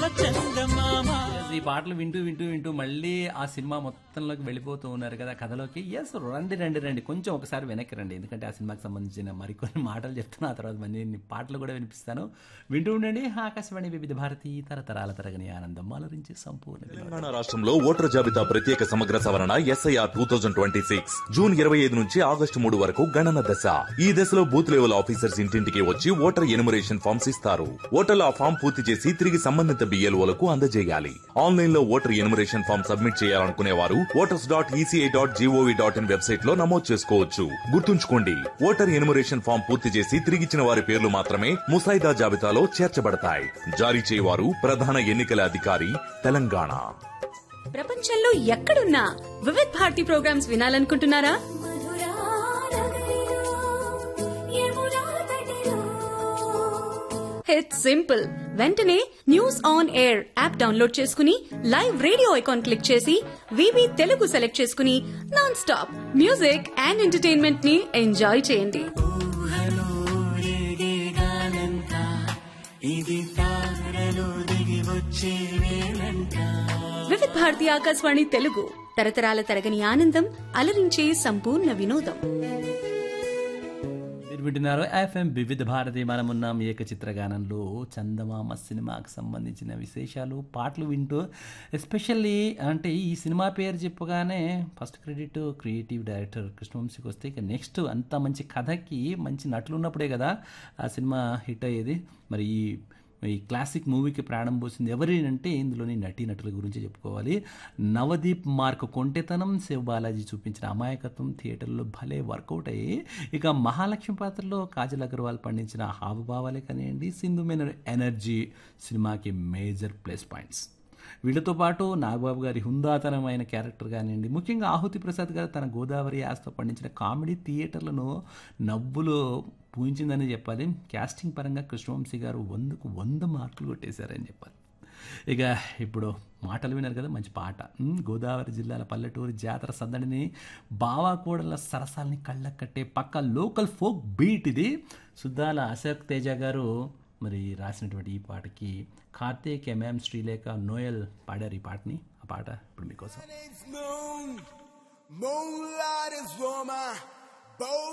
చందమామ ఈ పాటలు వింటూ వింటూ వింటూ మళ్ళీ ఆ సినిమా మొత్తంలోకి వెళ్ళిపోతూ ఉన్నారు కదా కథలోకి ఎస్ రండి రండి రండి కొంచెం ఒకసారి వెనక్కి రండి ఎందుకంటే ఆ సినిమాకి సంబంధించిన మరికొన్ని మాటలు చెప్తున్నా ఆ తర్వాత మళ్ళీ పాటలు కూడా వినిపిస్తాను వింటూ ఉండండి ఆకాశవాణి వివిధ భారతి తరతరాల తరగని ఆనందం అలరించి సంపూర్ణ వినోదం. తెలంగాణ రాష్ట్రంలో ఓటర్ జాబితా ప్రత్యేక సమగ్ర సవరణ SIR two thousand twenty six June ఇరవై ఐదు నుంచి ఆగస్టు మూడు వరకు గణన దశ ఈ దశలో బూత్ లెవెల్ ఆఫీసర్స్ ఇంటింటికి వచ్చి ఓటర్ ఎనుమరేషన్ ఫామ్స్ ఇస్తారు ఓటర్లు ఆ ఫామ్ పూర్తి చేసి తిరిగి సంబంధిత బిఎల్ఓలకు అందజేయాలి ఆన్లైన్ లో ఓటర్ ఎనుమరేషన్ ఫామ్ సబ్మిట్ చేయాలనుకునే వారు voters dot ECI dot GOV dot in website లో నమోదు చేసుకోవచ్చు గుర్తుంచుకోండి ఓటర్ ఎనుమరేషన్ ఫామ్ పూర్తి చేసి తిరిగిచ్చిన వారి పేర్లు మాత్రమే ముసాయిదా జాబితాలో చేర్చబడతాయి జారీ చేయవారు ప్రధాన ఎన్నికల అధికారి తెలంగాణ ప్రపంచంలో ఎక్కడున్నా వివిధ్ భారతి ప్రోగ్రామ్స్ వినాలనుకుంటున్నారా ఇట్స్ సింపుల్ వెంటనే news on air app download చేసుకుని లైవ్ రేడియో ఐకాన్ క్లిక్ చేసి వివి తెలుగు సెలెక్ట్ చేసుకుని non stop music and entertainment ని ఎంజాయ్ చేయండి ఊహలో రేగేగానంట ఇది తారలో దిగి వచ్చే వేళంట వివిధ్ భారతి ఆకాశవాణి తెలుగు తరతరాల తరగని ఆనందం అలరించే సంపూర్ణ వినోదం మీరు వింటున్నారు ఎఫ్ఎం వివిధ భారతి మనమున్నాం ఏకచిత్రగానంలో చందమామ సినిమాకు సంబంధించిన విశేషాలు పాటలు వింటూ ఎస్పెషల్లీ అంటే ఈ సినిమా పేరు చెప్పగానే ఫస్ట్ క్రెడిట్ క్రియేటివ్ డైరెక్టర్ కృష్ణవంశీకి వస్తే ఇక నెక్స్ట్ అంత మంచి కథకి మంచి నటులు ఉన్నప్పుడే కదా ఆ సినిమా హిట్ అయ్యేది మరి ఈ ఈ క్లాసిక్ మూవీకి ప్రాణం పోసింది ఎవరి అంటే ఇందులోని నటీనటుల గురించి చెప్పుకోవాలి నవదీప్ మార్క్ కొంటెతనం శివ్ బాలాజీ చూపించిన అమాయకత్వం థియేటర్లో భలే వర్కౌట్ అయ్యి ఇక మహాలక్ష్మి పాత్రలో కాజల్ అగర్వాల్ పండించిన హావభావాలే కానివ్వండి సింధు మెనర్ ఎనర్జీ సినిమాకి మేజర్ ప్లస్ పాయింట్స్ వీళ్ళతో పాటు నాగబాబు గారి హుందాతనమైన క్యారెక్టర్ కానివ్వండి ముఖ్యంగా ఆహుతి ప్రసాద్ గారు తన గోదావరి యాస్తో పండించిన కామెడీ థియేటర్లను నవ్వులు పూయించిందని చెప్పాలి క్యాస్టింగ్ పరంగా కృష్ణవంశీ గారు వందకు వంద మార్కులు కొట్టేశారని చెప్పాలి ఇక ఇప్పుడు మాటలు విన్నారు కదా మంచి పాట ఉమ్, గోదావరి జిల్లాల పల్లెటూరు జాతర సందడిని బావాకోడల సరసాలని కళ్ళకు కట్టే పక్క లోకల్ ఫోక్ బీట్ ఇది సుద్దాల అశోక్ తేజ గారు మరి రాసినటువంటి ఈ పాటకి కార్తీక్ ఎంఎం శ్రీలేఖ నోయల్ పాడారు ఈ పాటని ఆ పాట ఇప్పుడు మీకోసం Moon, moonlight is warmer. Both